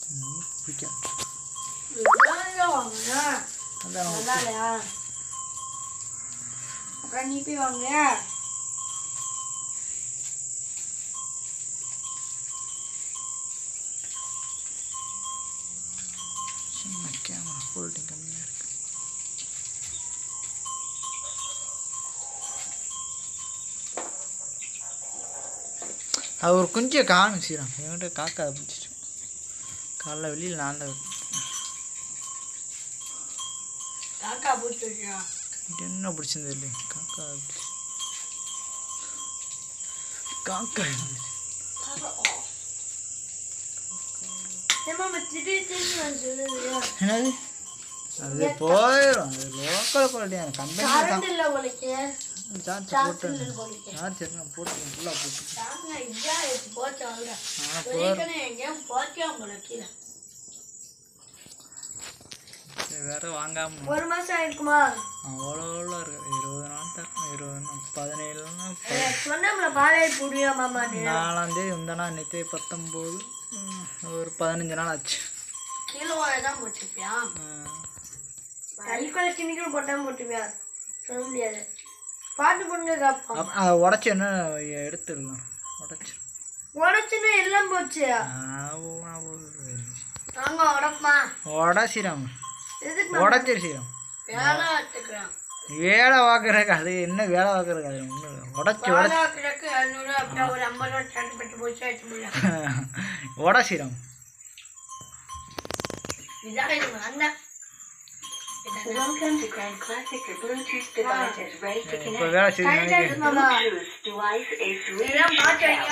ம், பிடிக்கும் இதெல்லாம் வாங்கினா அதான் நம்ம நல்லா இல்லையா அப்புறம் நீ போய் வாங்க சின்ன கேமரா ஃபோல்டிங் கம்மியாக இருக்கு அது ஒரு குஞ்சை காணும் சீரம் என்கிட்ட காக்கா அதை பிடிச்சிட்டு காலைல வெளியில் நான் தான் விட்டேன். காக்கா போட்டு வச்சியா இது என்ன பிடிச்சிருந்தது இல்லை காக்கா அதை பிடிச்சி காக்கா இருந்துச்சு. ஏமா திடீர் திடீர்னு நான் சொல்லுறியா என்னது அது போயிடும் அது லோக்கல் குவாலிட்டியான கம்பெனி கரண்ட் இல்ல உங்களுக்கு சார்ஜ் சார்ஜ் போட்டு இல்ல உங்களுக்கு சார்ஜ் நான் போட்டு ஃபுல்லாக போட்டு சார்ஜ் இதா எடுத்து போட்டு அவ்வளோ ஆனால் போர் சொல்லிக்கணும் எங்கேயும் போச்சே உங்களுக்கு வேற வாங்காம ஒரு மாசம் ஆயிருக்குமா அவ்வளோ இருக்கு இருபது நாள் தரணும் இருபது நாள் பதினேழுனா சொன்னோம்ல பாலை புடியா மாமா நீ நாலாந்தேதி வந்தனா நேற்று பத்தொம்போது ம், ஒரு பதினஞ்சு நாள் ஆச்சு கீழே தான் போட்டுப்பியா ம். கல்கொலை கிணிக்கல் போட்டாம போட்டுப்பியா சொல்ல முடியாது பாட்டு பொண்ணு காப்பா அப்ப அதை உடச்சி என்ன எடுத்துடலாம் உடச்சி உடச்சுன்னு எல்லாம் போச்சு நாங்க உடப்பா உடச்சிடாம எதுக்கு உடச்சிரு சீரம் வேலை எடுத்துக்கிறோம் வேலை பார்க்குறக்கு அது என்ன வேலை பார்க்குறக்கு அது ஒன்றும் உடச்சி உடச்சி வேலை கிடக்கு ஐநூறு அப்படியே ஒரு ஐம்பது ரூபா சண்டை பட்டு போச்சு ஆச்சு முடியல உடச்சிடும் இதான் இது வந்தேன் Welcome to Grand Classic. Your Bluetooth device is ready to இப்போ connect. வேலை செய்யணும் கரெக்டாக மாமா Bluetooth device is ready இதெல்லாம் to பாட்டு connect. வைங்க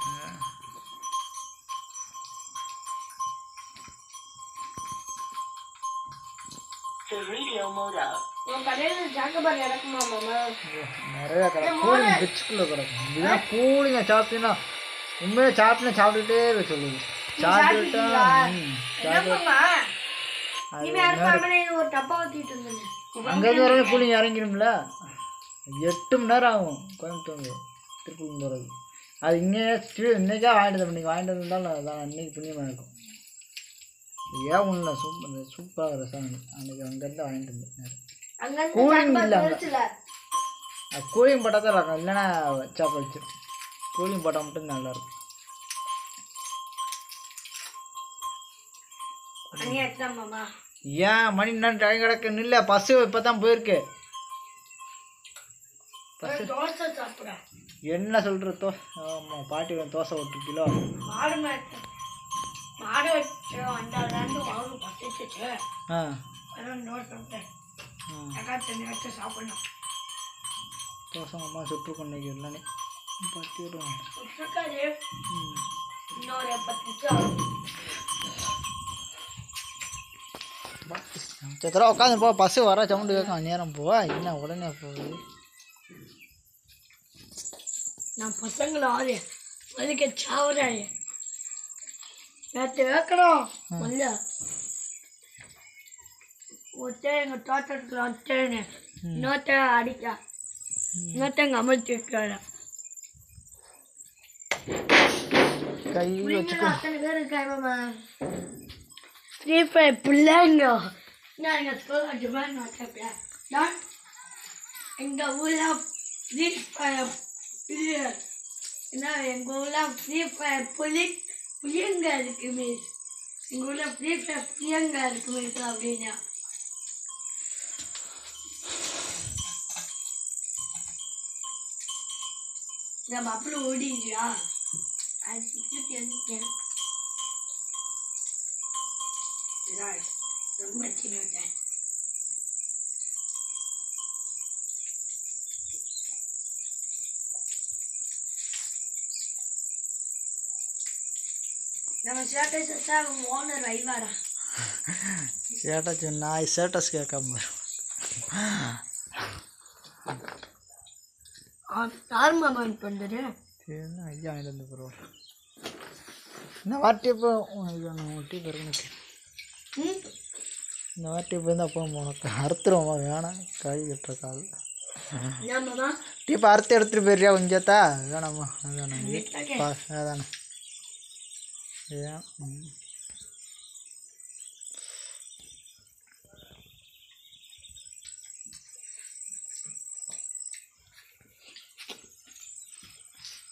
The radio mode up. உன் கடையில் ஜாக்கபார் இறக்குமா மாமா நிறைய கிடக்கும் கூலிங் பிச்சுக்குள்ளே கிடக்கும் இதுதான் கூலிங்க சாப்பிட்டீங்கன்னா உண்மையாக சாப்பிட்டு சாப்பிட்டுட்டே இருக்க சொல்லுது சாப்பிட்டுட்டா ம், என்ன மாமா அது இனிமே இறக்காம இது ஒரு டப்பா ஊற்றிட்டு இருந்தேன் அங்கேருந்து வரவே கூலிங் இறங்கிடும்ல எட்டு மணி நேரம் ஆகும் கோயம்புத்தூர் திருப்பூர் போகிறது அது இங்கே இன்னைக்கே வாங்கிட்டு வந்து இன்னைக்கு வாங்கிட்டு வந்தாலும் அதான் இன்னைக்கு புண்ணியமாக இருக்கும் ஏன் ஒன்றும் சூப்பர் சூப்பராக ரசம் அன்னைக்கு அங்கேருந்து வாங்கிட்டு வந்தேன் அங்கேருந்து கூலிங் ஜாக்கபார் இல்லை அங்கே தெரிச்சுல அது கூலிங் போட்டால் தான் இருக்கும் இல்லைன்னா சாப்பிட வச்சிடும் கூலிங் போட்டால் மட்டும் நல்லாயிருக்கும் மணி ஆச்சுதான் மாமா ஏன் மணி இன்னும் டைம் கிடக்கு நில்ல பஸ்ஸு இப்போ தான் போயிருக்கு ஒரு தோசை சாப்பிட்றேன் என்ன சொல்கிற தோ ஆமாம் பாட்டி வேணும் தோசை ஒரு கிலோ மாடு மேய்ச்ச மாடு வச்சு வந்தாலும் மாவு பசிச்சுச்சு ஆ அதான் தோசை சாப்பிட்டேன் ஆ அக்கா தண்ணி வச்சு சாப்பிடணும் தோசை அம்மா சுட்டு கொண்டு இல்லைனே பாட்டி விடுவாங்க இருக்காது ம் இன்னொரு பத்து நிமிஷம் ஆகும். சத்திரா உட்காந்து போ பஸ்ஸு வர சவுண்டு கேட்கும் நேரம் போ என்ன உடனே போகுது நான் பசங்களை ஆறு அதுக்கு சாவுறாரு நேற்று வைக்கணும் வந்து ஒருத்தர் எங்கள் தோட்டத்துக்குள்ள வச்சேன்னு இன்னொருத்தர் அடிக்கா இன்னொருத்தர் எங்கள் அமர்த்தி வைக்கிறாரு கை நீங்களும் அத்தனை பேர் இருக்காங்க ஃப்ரீ ஃபயர் பிள்ளைங்க நான் எங்கள் ஸ்கூலில் டிமாண்ட் வச்சிருப்பேன் நான் எங்கள் ஊரில் ஃப்ரீ ஃபயர் பிள்ளைங்க என்ன எங்கள் ஊரில் ஃப்ரீ ஃபயர் புலி புளியங்க இருக்கு மிஸ் எங்கள் ஊரில் ஃப்ரீ ஃபயர் புளியங்க இருக்கு மிஸ் அப்படின்னா நம்ம அப்படி ஓடிடுச்சா அது சுற்றி வந்துட்டேன் இதான் ரொம்ப சின்ன நம்ம ஸ்டேட்டஸ் வச்சா அவங்க ஓனர் வைவாரா ஸ்டேட்டஸ் நான் ஸ்டேட்டஸ் கேட்காம யார் மாமா பண்ணுறது என்ன ஐயா வாங்கிட்டு வந்து பரவாயில்ல இந்த வாட்டி இப்போ உனக்கு டீ பெருக்கு ம் இந்த வாட்டி இப்போ இருந்தால் அப்போ உனக்கு அறுத்துருவோமா வேணாம் கறி கட்டுற கால் என்ன மாமா டீ இப்போ அறுத்து எடுத்துகிட்டு போயிடுறியா கொஞ்சத்தா வேணாம்மா அதானே வீட்டில் பா அதானே ஏன் ம்.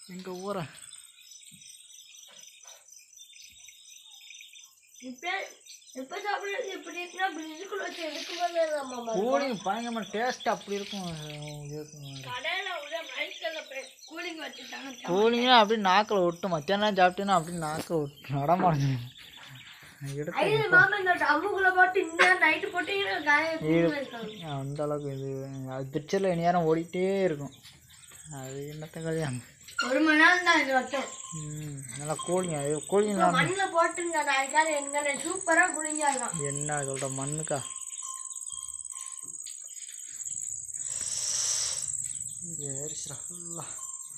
எங்கள் ஊரை இப்போ இப்போ சாப்பிடுறது இப்படி இருக்குன்னா ஃப்ரிட்ஜுக்குள்ள வச்சு எடுக்கும்போது நம்ம கூலிங் பயங்கரமாக டேஸ்ட் அப்படி இருக்கும் இருக்கும் கடையில் உள்ள மைக்கில் கூலிங் வச்சுட்டாங்க கூலிங்னா அப்படியே நாக்கில் ஒட்டும் மத்தியானம் சாப்பிட்டேன்னா அப்படியே நாக்கில் ஒட்டும் நடமாடுது எடுத்து ஐயோ மாமா இந்த டம்முக்குள்ள போட்டு இந்த நைட்டு போட்டீங்கன்னா காய அந்த அளவுக்கு இது அது பிக்சரில் இனி நேரம் ஓடிட்டே இருக்கும் அது என்னத்த கல்யாணம் ஒரு மணி நேரம் தான் இது வச்சோம் ம் நல்லா கூலிங் அது கூலிங் மண்ணில் போட்டுங்க நாளைக்கால எங்க சூப்பராக குளிங்கா இருக்கும் என்ன சொல்கிற மண்ணுக்கா ஏறிச்சுடா ஃபுல்லாக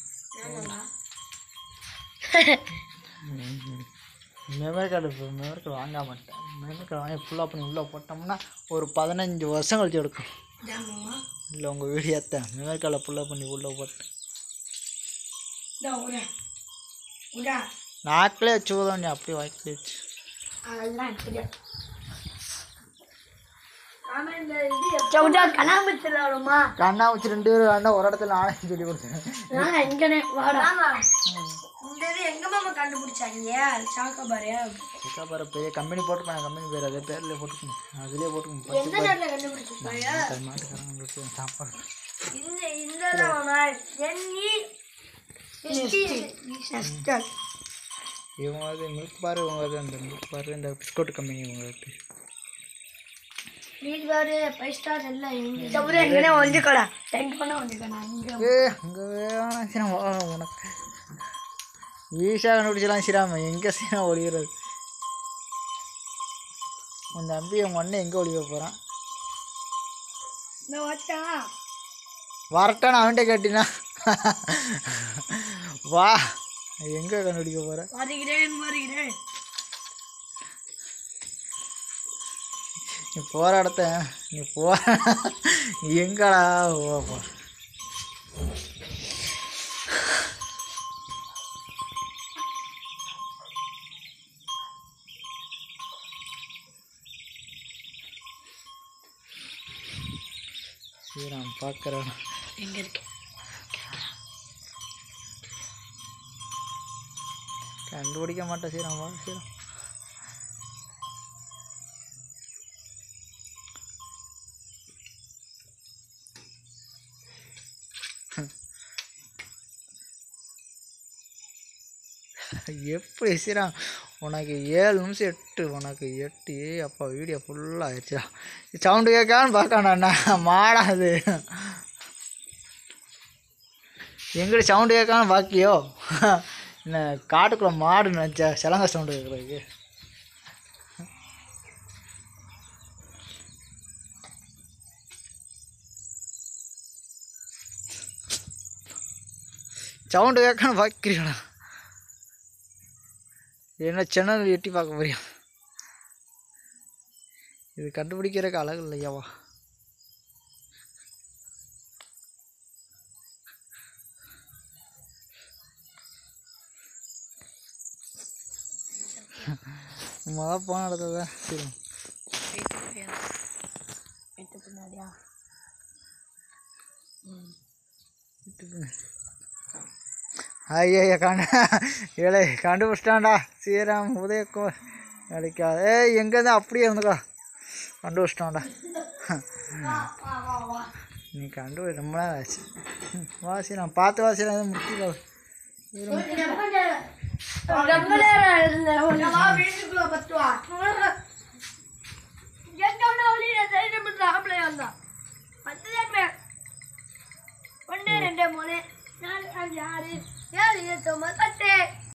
மெமரி கார்டு இப்போ மெமரி கார்டு வாங்க மாட்டேன் மெமரி கார்டு வாங்கி ஃபுல்லாக பண்ணி உள்ளே போட்டோம்னா ஒரு பதினஞ்சு வருஷம் கழிச்சு எடுக்கும் ஜாமாவா இல்லை உங்கள் வீடு ஏற்ற மெமரி கார்டில் ஃபுல்லாக பண்ணி உள்ளே போட்டு இந்த உடா உடா நாக்கிலே வச்சு ஊதம் நீ அப்படியே வாய்க்கிலே வச்சு அதெல்லாம் இப்படியா ஆமா இந்த இது சவுடா கனாமத்தில் வருமா கண்ணா வச்சு ரெண்டு பேரும் வேணா ஒரு இடத்துல நானே சொல்லி கொடுத்தேன் நான் எங்கனே வாடா இந்த இது எங்க மாமா கண்டுபிடிச்சாங்க சாக்கபாரியா சிக்கா பாரு பெரிய கம்பெனி போட்டுப்பாங்க கம்பெனி பேர் அதே பேர்லேயே போட்டுக்கணும் அதுலேயே போட்டுக்கணும் பத்து எந்த நேரத்துல கண்டுபிடிச்சிருப்பாங்க பத்து மாட்டுக்காரங்க கொடுத்து சாப்பாடு இந்த இந்த தான் மாமா எண்ணி இவங்க அது மில்க் பார் இவங்க அது அந்த மில்க் பார் இந்த பிஸ்கோட் கம்பெனி இவங்களுக்கு வீட்டு பாரு ஃபைவ் ஸ்டார் எல்லாம் எங்க சவுரு எங்கனே ஒழிஞ்சுக்கடா டென்ட் பண்ண ஒழிஞ்சுக்கடா அங்க ஏ அங்கே வேணாம் சீரம் வா உனக்கு ஈஸியாக கண்டுபிடிச்சலாம் சீராம எங்கே சீரம் ஒழிகிறது உன் தம்பி உங்கள் அண்ணன் எங்கே ஒழிக்க போகிறான் இந்த வச்சா வரட்டான்னு அவன்கிட்ட கேட்டினா வா எங்கே கண்டுபிடிக்க போகிற வருகிறேன் வருகிறேன் நீ போகிற இடத்த நீ போ நீ எங்கடா ஓப்பா ஸ்ரீராம் பார்க்குறேன் எங்க இருக்கு கண்டுபிடிக்க மாட்டேன் ஸ்ரீராம் வா ஸ்ரீராம் எப்படி ஸ்ரீராம் உனக்கு ஏழு நிமிஷம் எட்டு உனக்கு எட்டு ஏ அப்பா வீடியோ ஃபுல்லாக ஆயிடுச்சுடா சவுண்டு கேட்கான்னு பார்க்கணா மாடாது எங்கடி சவுண்டு கேட்காம பாக்கியோ என்ன காட்டுக்குள்ள மாடு நினச்சா சிலங்க சவுண்டு கேட்குறதுக்கு சவுண்டு கேட்காம பார்க்கிறீங்களா என்ன சேனல் எட்டி பார்க்க போறியா இது கண்டுபிடிக்கிறதுக்கு அழகு இல்லையாவா மொதல் போன இடத்துல சரி எட்டு பின்னாடியா ஐயா கண்டு ஏழை கண்டுபிடிச்சிட்டான்டா ஸ்ரீராம் உதயக்கோ கிடைக்கா ஏய் எங்கேருந்து அப்படியே வந்துக்கா கண்டுபிடிச்சிட்டான்டா நீ கண்டுபிடி ரொம்ப நேரம் ஆச்சு ம், வா ஸ்ரீராம் பார்த்து வா ஸ்ரீராம் எதுவும் முக்கியம் ரொம்ப நேரம் இருந்தேன் வீட்டுக்குள்ள பத்துவா எங்க வெளியில தைரியம் பண்ற ஆம்பளை வந்தான் பத்து ஒன்று ரெண்டு மூணு நாலு அஞ்சு ஆறு ஏழு எட்டு ஒன்பது பத்து